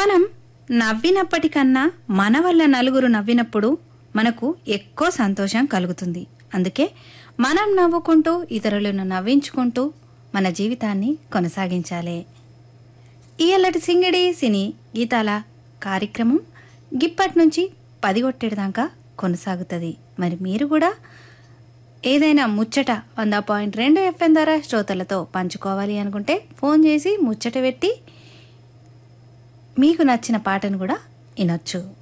మనం నవ్వినప్పటికన్నా మన వల్ల నలుగురు నవ్వినప్పుడు మనకు ఎక్కువ సంతోషం కలుగుతుంది అందుకే మనం నవ్వుకుంటూ ఇతరులను నవ్వించుకుంటూ మన జీవితాన్ని కొనసాగించాలి ఇయ్యల్లటి సింగిడి సినీ గీతాల కార్యక్రమం గిప్పటి నుంచి పది కొట్టేదాకా కొనసాగుతుంది మరి మీరు కూడా ఏదైనా ముచ్చట వంద పాయింట్ రెండు ఎఫ్ఎం ద్వారా శ్రోతలతో పంచుకోవాలి అనుకుంటే ఫోన్ చేసి ముచ్చట పెట్టి మీకు నచ్చిన పాటను కూడా వినొచ్చు